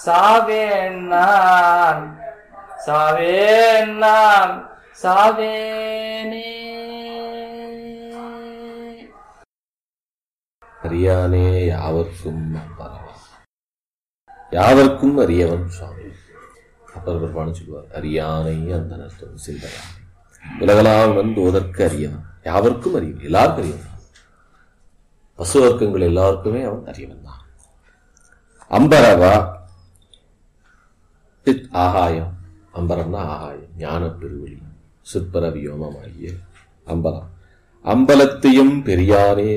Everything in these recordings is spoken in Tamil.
சாவேன் நான் சாவேன் நான் சாவேனே அறியானே யாவர்க்கும் அம்பரவன் யாவர்க்கும் அறியவன் சுவாமி அப்பர் பெருமானு சொல்லுவார் அறியானை அந்த நர்த்தம் சிந்தனை உலகலாம் வந்து ஓதற்கு அறியவன் யாவர்க்கும் அறியவன் எல்லாருக்கும் அறியவன் பசு வர்க்கங்கள் எல்லாருக்குமே அவன் அறியவன் தான் அம்பரவா சித் ஆகாயம் அம்பரம்னா ஆகாயம் ஞான பெருவெளி சிற்பர வியோமமாகிய அம்பலம் அம்பலத்தையும் பெரியானே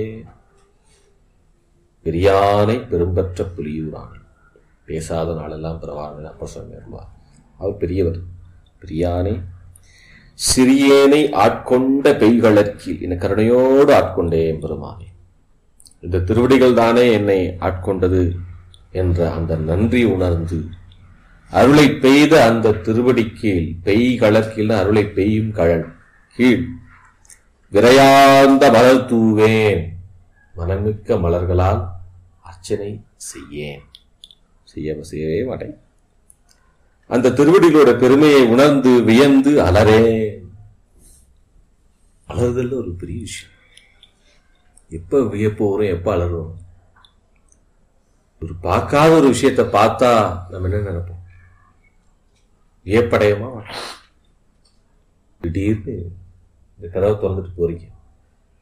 பெரியானை பெரும்பற்ற புலியூரானே பேசாத நாளெல்லாம் பிறவான அப்ப சொன்னார் அவர் பெரியவர் பெரியானை சிறியேனை ஆட்கொண்ட பெய்களற்கில் என கருணையோடு ஆட்கொண்டேன் பெருமானே இந்த திருவடிகள் தானே என்னை ஆட்கொண்டது என்ற அந்த நன்றி உணர்ந்து அருளை பெய்த அந்த திருவடி கீழ் பெய் கலக்கில் அருளை பெய்யும் கழல் கீழ் விரையார்ந்த மலர் தூவேன் மனமிக்க மலர்களால் அர்ச்சனை செய்யேன் செய்ய செய்யவே மாட்டேன் அந்த திருவடிகளோட பெருமையை உணர்ந்து வியந்து அலறேன் அலறுதல் ஒரு பெரிய விஷயம் எப்ப வியப்பு வரும் எப்ப அலறும் ஒரு பார்க்காத ஒரு விஷயத்தை பார்த்தா நம்ம என்ன நினைப்போம் வியப்படையமா மாட்டோம் திடீர்னு இந்த கதவை திறந்துட்டு போறீங்க